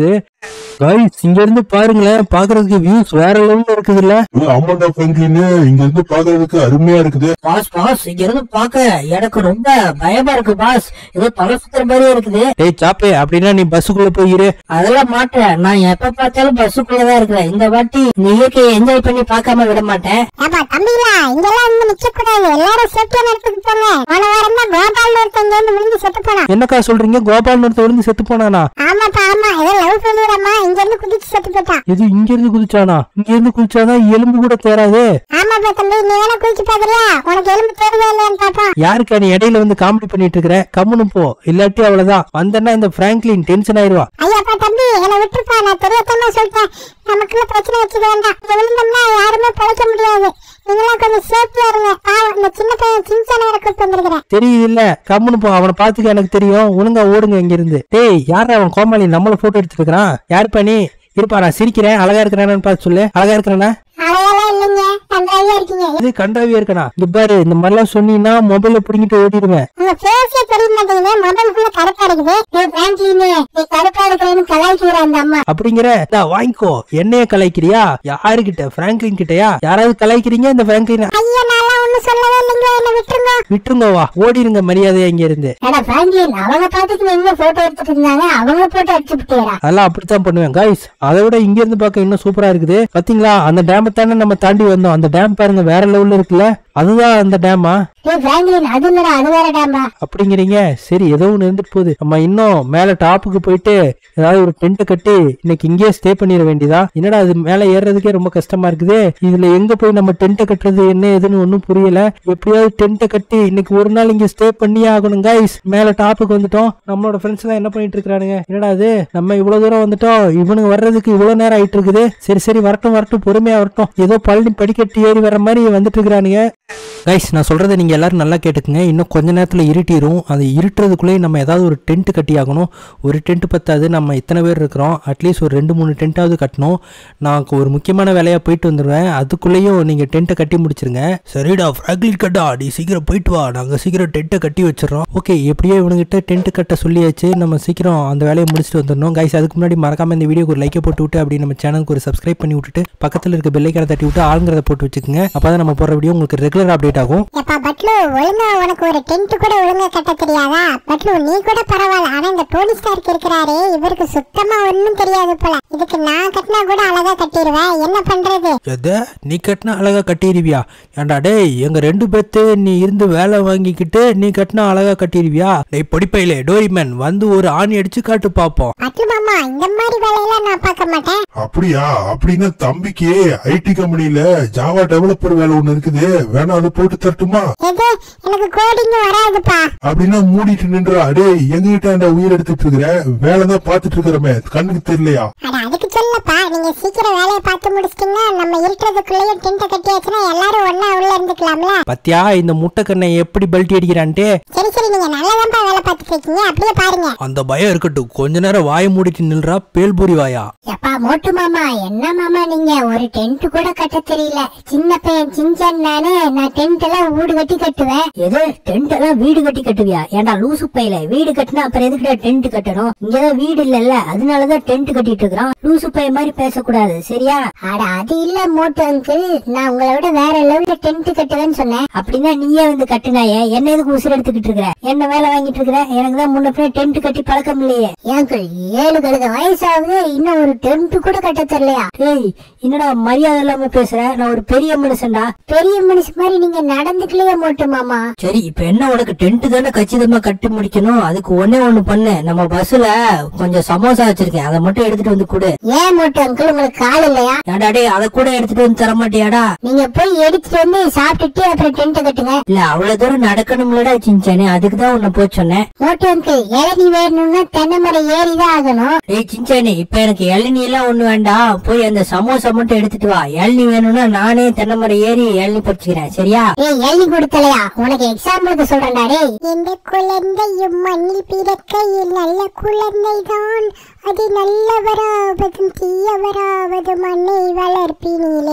Speaker 1: கைஸ் இங்க இருந்து பாருங்களேன் பாக்குறதுக்கு வியூஸ் வேற லெவல்ல இருக்குதுல்ல
Speaker 3: ஆமாண்டா பிராங்க்லின் இங்க இருந்து பாக்குறதுக்கு அருமையா இருக்குது
Speaker 4: பாஸ் பாஸ் இங்க இருந்து பாக்க எனக்கு ரொம்ப பயமா இருக்கு பாஸ் ஏதோ தலை சுத்துற மாதிரியே இருக்குது
Speaker 1: டேய் சாப்பே அப்படின்னா நீ பஸ்ஸுக்குள்ள போய் இரு
Speaker 4: அதெல்லாம் மாட்டேன் நான் எப்ப பார்த்தாலும் பஸ்ஸுக்குள்ளதான் இருக்கிறேன் இந்த வாட்டி இந்த இயற்கையை என்ஜாய் பண்ணி பார்க்காம விட மாட்டேன்
Speaker 2: ஏப்பா தம்பிங்களா இங்கெல்லாம் இருந்து நிக்க கூடாது எல்லாரும் சேஃப்டியான இடத்துக்கு போங்க போன வாரம் தான் கோபால் ஒருத்தன் இங்க இருந்து விழுந்து செத்து போனான்
Speaker 1: என்னக்கா சொல்றீங்க கோபால் ஒருத்தர் விழுந்து செத்து போனானா
Speaker 2: ஆமாப்பா ஆமா ஏதோ லவ் பண்ணிடுறமா இங்க இருந்து குதிச்சு செத்து போயிட்டான்
Speaker 1: இது இங்க இருந்து குதிச்சானா இங்க இருந்து குதிச்சாதான் எலும்பு கூட தேராது
Speaker 2: ஆமாப்பா தம்பி நீ வேணா குதிச்சு பாக்குறியா உனக்கு எலும்பு தேடுதா இல்லையான்னு பாப்போம்
Speaker 1: யாருக்கா நீ இடையில வந்து காமெடி பண்ணிட்டு இருக்கிற கம்முனு போ இல்லாட்டி அவ்வளவுதான் வந்தேன்னா இந்த பிராங்க்லின் டென்ஷன் ஆயிருவா
Speaker 2: ஐயாப்பா தம்பி என்னை விட்டுருப்பா நான் தெரியாதமா சொல்லிட்டேன் நமக்குள்ள பிரச்சனை வச்சுக்க வேண்டாம் இங்க விழுந்தோம்னா யாருமே பிழைக்க முடியாது நீங்களாம் கொஞ்சம் சேஃப்டியா இருங்க பாவம் இந்த சின்ன பையன் சின்சான கூப்பிட்டு வந்திருக்கிறேன்
Speaker 1: தெரியுது இல்ல கம்முனு போ அவனை பாத்துக்க எனக்கு தெரியும் ஒழுங்கா ஓடுங்க இங்க இருந்து டேய் யாரா அவன் கோமாளி நம்மள போட்டோ எடுத்துட்டு இருக்கிறான் யாருப்பா நீ இருப்பா நான் சிரிக்கிறேன் அழகா இருக்கிறானு பார்த்து சொல்லு அழகா இருக்கிறானா
Speaker 2: அழகெல்லாம் இல்லைங்க கண்டாவியா இருக்கீங்க
Speaker 1: இது கண்டாவியா இருக்கனா இங்க பாரு இந்த மாதிரிலாம் சொன்னீங்கன்னா மொபைல புடிங்கிட்டு ஓடிடுவேன்
Speaker 2: உங்க ஃபேஸே தெரிய மாட்டேங்குது மொபைல் ஃபுல்லா கருப்பா இருக்குது நீ பிராங்க்லின்னு நீ கருப்பா இருக்கிறேன்னு கலாய்க்கிற அந்த அம்மா
Speaker 1: அப்படிங்கிற இந்தா வாங்கிக்கோ என்னைய கலாய்க்கிறியா யாருகிட்ட பிராங்க்லின் கிட்டயா யாராவது கலாய்க்கிறீங்க இந்த பிராங்க்லின்
Speaker 2: ஐயா நான் ஒண்ணும் சொல்லவே இல்லைங்க என்ன விட்டுருங்க
Speaker 1: விட்டுருங்க வா ஓடிருங்க மரியாதையா இங்க இருந்து
Speaker 2: ஏடா பிராங்க்லின் அவங்க பாத்துக்கு நீங்க போட்டோ எடுத்துட்டு இருந்தாங்க அவங்க போட்டோ அடிச்சு விட்டுறா
Speaker 1: அதெல்லாம் அப்படித்தான் பண்ணுவேன் கைஸ் அதை விட இங்க இருந்து பார்க்க இன்னும் சூப்பரா இருக்குது பாத்தீங்களா அந்த டேம் தானே நம்ம தாண்டி வந்தோம் அந்த டேம் பாருங்க வேற லெவல்ல இருக்குல்ல அதுதான் அந்த டேமா
Speaker 2: ஏய் பிராங்க்லின் அது இல்லடா அது வேற டேம்பா
Speaker 1: அப்படிங்கிறீங்க சரி ஏதோ ஒன்று இருந்துட்டு போகுது நம்ம இன்னும் மேல டாப்புக்கு போயிட்டு ஏதாவது ஒரு டென்ட்டை கட்டி இன்னைக்கு இங்கேயே ஸ்டே பண்ணிட வேண்டியதா என்னடா அது மேல ஏறுறதுக்கே ரொம்ப கஷ்டமா இருக்குது இதுல எங்க போய் நம்ம டென்ட்டை கட்டுறது என்ன ஏதுன்னு ஒன்றும் புரியல எப்படியாவது டென்ட்டை கட்டி இன்னைக்கு ஒரு நாள் இங்க ஸ்டே பண்ணியே ஆகணும் கைஸ் மேல டாப்புக்கு வந்துட்டோம் நம்மளோட ஃப்ரெண்ட்ஸ் எல்லாம் என்ன பண்ணிட்டு இருக்கானுங்க என்னடா அது நம்ம இவ்வளவு தூரம் வந்துட்டோம் இவனுங்க வர்றதுக்கு இவ்வளவு நேரம் ஆயிட்டு இருக்குது சரி சரி வரட்டும் வரட்டும் பொறுமையா வரட்டும் ஏதோ பழனி படிக்கட்டு ஏறி வர மாதிரி வந்துட்டு இருக்கிறானுங்க கைஸ் நான் சொல்றதை நீங்க எல்லாரும் நல்லா கேட்டுக்குங்க இன்னும் கொஞ்ச நேரத்துல இருட்டிரும் அது இருட்டுறதுக்குள்ளேயே நம்ம ஏதாவது ஒரு டென்ட் கட்டி ஆகணும் ஒரு டென்ட் பத்தாது நம்ம இத்தனை பேர் இருக்கிறோம் அட்லீஸ்ட் ஒரு ரெண்டு மூணு டென்ட்டாவது கட்டணும் நான் ஒரு முக்கியமான வேலையா போயிட்டு வந்துடுவேன் அதுக்குள்ளேயும் நீங்க டென்ட்டை கட்டி முடிச்சிருங்க சரிடா ஃப்ராக்லின் கட்டா நீ சீக்கிரம் போயிட்டு வா நாங்க சீக்கிரம் டென்ட்டை கட்டி வச்சிடறோம் ஓகே எப்படியோ இவனுங்கிட்ட டென்ட் கட்ட சொல்லியாச்சு நம்ம சீக்கிரம் அந்த வேலையை முடிச்சுட்டு வந்துடணும் கைஸ் அதுக்கு முன்னாடி மறக்காம இந்த வீடியோக்கு ஒரு லைக்கை போட்டு விட்டு அப்படி நம்ம சேனலுக்கு ஒரு சப்ஸ்கிரைப் பண்ணி விட்டுட்டு பக்கத்தில் இருக்க பெல்லைக்கான தட்டி விட்டு ஆளுங்கிறத போட்டு வச்சுக்கோங்க அப்பதான் நம்ம போடுற வீடியோ உங்களுக்கு ரெகுலர் அப்டேட் ஆகும்
Speaker 2: எப்பா பட்லு ஒழுங்கா உனக்கு ஒரு டென்ட் கூட ஒழுங்கா கட்ட தெரியாதா பட்லு நீ கூட பரவாயில்ல ஆனா இந்த டோனி ஸ்டார்க் இருக்கிறாரே இவருக்கு சுத்தமா ஒண்ணும் தெரியாது போல இதுக்கு நான் கட்டினா கூட அழகா கட்டிடுவேன் என்ன பண்றது
Speaker 1: எத நீ கட்டினா அழகா கட்டிடுவியா ஏன்டா டேய் எங்க ரெண்டு பேர்த்து நீ இருந்து வேலை வாங்கிக்கிட்டு நீ கட்டினா அழகா கட்டிடுவியா டேய் பொடிப்பையிலே டோரிமேன் வந்து ஒரு ஆணி அடிச்சு காட்டு பாப்போம்
Speaker 2: பட்லு மாமா இந்த மாதிரி வேலையெல்லாம் நான் பார்க்க மாட்டேன்
Speaker 3: அப்படியா அப்படின்னா தம்பிக்கு ஐடி கம்பெனில ஜாவா டெவலப்பர் வேலை ஒண்ணு இருக்குது வேணா அது போட்டு தரட்டுமா
Speaker 2: எது எனக்கு கோடிங் வராதுப்பா
Speaker 3: அப்படின்னா மூடிட்டு நின்றா டேய் எங்ககிட்ட உயிர் எடுத்துட்டு இருக்கிற வேலை தான் பாத்துட்டு இருக்கிறமே கண்ணுக்கு தெரியலையா
Speaker 2: அட அதுக்கு சொல்லப்பா நீங்க சீக்கிரம் வேலையை பார்த்து முடிச்சிட்டீங்கன்னா நம்ம இருக்கிறதுக்குள்ளேயே டென்ட்டை கட்டியாச்சுன்னா எல்லாரும் ஒண்ணா உள்ள இருந்துக்கலாம்ல
Speaker 1: பத்தியா இந்த முட்டைக்கண்ணை எப்படி பல்ட்டி அடிக்கிறான்ட்டு
Speaker 2: சரி சரி நீங்க நல்லாதான்ப்பா வேலை பார்த்துட்டு இருக்கீங்க அப்படியே பாருங்க
Speaker 1: அந்த பயம் இருக்கட்டும் கொஞ்ச நேரம் வாயை மூடிட்டு நில்றா பேல்பூரி வாயா
Speaker 2: எப்பா மோட்டு மாமா என்ன மாமா நீங்க ஒரு டென்ட் கூட கட்ட தெரியல சின்ன பையன் சிஞ்சன் நானு நான் டென்ட் எல்லாம் வீடு கட்டி கட்டுவேன்
Speaker 4: எது டென்ட் எல்லாம் வீடு கட்டி கட்டுவியா ஏன்டா லூசு பையில வீடு கட்டினா அப்புறம் எதுக்குடா டென்ட் கட்டணும் இங்கதான் வீடு இல்லல்ல அதனாலதான் டென்ட் கட்டிட்டு இருக்கிறோம் லூசு பைய மாதிரி பேசக்கூடாது சரியா
Speaker 2: அட அது இல்ல மோட்டு அங்கிள் நான் உங்களை விட வேற லெவல்ல டென்ட் கட்டுவேன்னு சொன்னேன்
Speaker 4: அப்படின்னா நீயே வந்து கட்டுனாயே என்ன எதுக்கு உசுர் எடுத்துக்கிட்டு இருக்கிற என்ன வேலை வாங்கிட்டு இருக்கிற எனக்கு தான் முன்ன பின்ன டென்ட் கட்டி பழக்கம் இல்லையே
Speaker 2: ஏங்கிள் ஏழு கழுத வயசாகுது இன்னும் ஒரு டென்ட் கூட கட்ட தெரியலையா
Speaker 4: ஏய் என்னடா மரியாதை இல்லாம பேசுற நான் ஒரு பெரிய மனுஷன்டா
Speaker 2: பெரிய மனுஷன் மாதிரி நீங்க நடந்துக்கலையே மோட்டு மாமா
Speaker 4: சரி இப்ப என்ன உனக்கு டென்ட் தானே கச்சிதமா கட்டி முடிக்கணும் அதுக்கு ஒண்ணே ஒண்ணு பண்ணு நம்ம பஸ்ல கொஞ்சம் சமோசா வச்சிருக்கேன் அதை மட்டும் எடுத்துட்டு வந்து கொடு
Speaker 2: ஏன் மோட்டு அங்கிள் உங்களுக்கு கால் இல்லையா
Speaker 4: ஏன்டா டேய் அதை கூட எடுத்துட்டு வந்து தர மாட்டியாடா
Speaker 2: நீங்க போய் எடுத்துட்டு வந்து சாப்பிட்டுட்டு அப்புறம் டென்ட் கட்டுங்க
Speaker 4: இல்ல அவ்வளவு தூரம் நடக்கணும்லடா சின்சானே அதுக்கு தான் உன்னை போய் சொன்னேன்
Speaker 2: மோட்டு அங்கிள் இளநீ வேணும்னா தென்னை மரம் ஏறிதான் ஆகணும்
Speaker 4: டேய் சின்சானே இப்ப எனக்கு இளநீ எல்லாம் ஒண்ணு வேண்டாம் போய் அந்த சமோசா மட்டும் எடுத்துட்டு வா இளநீ வேணும்னா நானே தென்னை மரம் ஏறி இளநீ பறிச்சுக்கிறேன் சரியா
Speaker 2: ஏய் எழுதி கொடுத்தலையா உனக்கு எக்ஸாம்பிளுக்கு சொல்றேன்டா டேய் இந்த குழந்தையும் மண்ணில் பிறக்கையில் நல்ல குழந்தைதான் அது நல்லவராவதும் தீயவராவதும் மண்ணை வளர்ப்பினிலே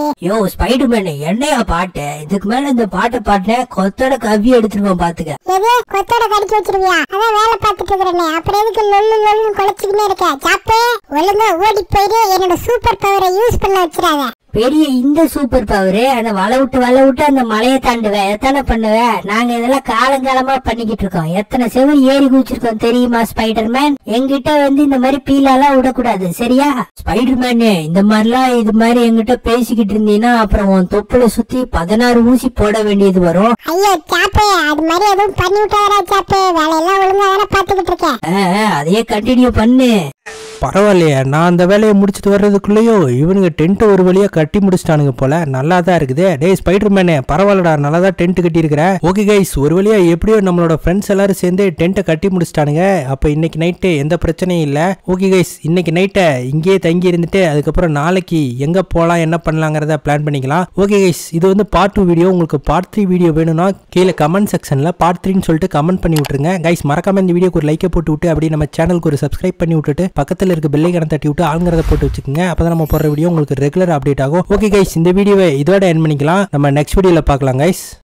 Speaker 4: யோ ஸ்பைடர்மேன் என்னையா பாட்டு இதுக்கு மேல இந்த பாட்டை பாட்டின கொத்தோட கவி எடுத்துருவோம் பாத்துக்க
Speaker 2: எது கொத்தோட கடிச்சு வச்சிருவியா அதான் வேலை பார்த்துட்டு இருக்கிறேனே அப்புறம் எதுக்கு லொல்லு லொல்லுன்னு குலைச்சிக்கினே இருக்க சாப்பே ஒழுங்கா ஓடி போயிட்டு என்னோட சூப்பர் பவரை யூஸ் பண்ண வச்சிடாத
Speaker 4: பெரிய இந்த சூப்பர் பவரு அந்த வலை விட்டு வலை விட்டு அந்த மலையை தாண்டுவேன் எத்தனை பண்ணுவேன் நாங்க இதெல்லாம் காலங்காலமா பண்ணிக்கிட்டு இருக்கோம் எத்தனை செவரு ஏறி குதிச்சிருக்கோம் தெரியுமா ஸ்பைடர்மேன் எங்கிட்ட வந்து இந்த மாதிரி பீலாலாம் விடக்கூடாது சரியா ஸ்பைடர்மேன் இந்த மாதிரிலாம் இது மாதிரி எங்கிட்ட பேசிக்கிட்டு இருந்தீங்கன்னா அப்புறம் உன் தொப்புல சுத்தி பதினாறு ஊசி போட வேண்டியது வரும்
Speaker 2: ஐயோ சாப்பே அது மாதிரி எதுவும் பண்ணி விட்டாரா சாப்பே வேலையெல்லாம் ஒழுங்கா தானே பார்த்துக்கிட்டு இருக்கேன்
Speaker 4: ஆ, ஆ, அதையே கண்டினியூ பண்ணு
Speaker 1: பரவாயில்லையே நான் அந்த வேலையை முடிச்சுட்டு வர்றதுக்குள்ளேயோ இவனுங்க டென்ட்டை ஒரு வழியா கட்டி முடிச்சிட்டானுங்க போல நல்லா தான் இருக்குது டேய் ஸ்பைடர்மேனே பரவாயில்லடா நல்லா தான் டென்ட் கட்டியிருக்கிற ஓகே கைஸ் ஒரு வழியா எப்படியோ நம்மளோட ஃப்ரெண்ட்ஸ் எல்லாரும் சேர்ந்து டென்ட்டை கட்டி முடிச்சிட்டானுங்க அப்போ இன்னைக்கு நைட்டு எந்த பிரச்சனையும் இல்லை ஓகே கைஸ் இன்னைக்கு நைட்டை இங்கேயே தங்கி இருந்துட்டு அதுக்கப்புறம் நாளைக்கு எங்க போகலாம் என்ன பண்ணலாங்கிறத பிளான் பண்ணிக்கலாம் ஓகே கைஸ் இது வந்து பார்ட் டூ வீடியோ உங்களுக்கு பார்ட் த்ரீ வீடியோ வேணும்னா கீழே கமெண்ட் செக்ஷன்ல பார்ட் த்ரீன்னு சொல்லிட்டு கமெண்ட் பண்ணி விட்டுருங்க கைஸ் மறக்காம இந்த வீடியோக்கு ஒரு லைக்கை போட்டு விட்டு அப்படியே நம்ம சேனலுக்கு ஒரு சப்ஸ்கிரைப் பண்ணி விட்டுட்டு பக்கத்தில் இருக்க பெல்லை கணம் தட்டி விட்டு ஆளுங்கிறத போட்டு வச்சுக்கோங்க அப்பதான் நம்ம போடுற வீடியோ உங்களுக்கு ரெகுலர் அப்டேட் ஆகும் ஓகே கைஸ் இந்த வீடியோவை இதோட என் பண்ணிக்கலாம் நம்ம நெக்ஸ்ட் வீடியோவில் பார்க்கலாம் கைஸ்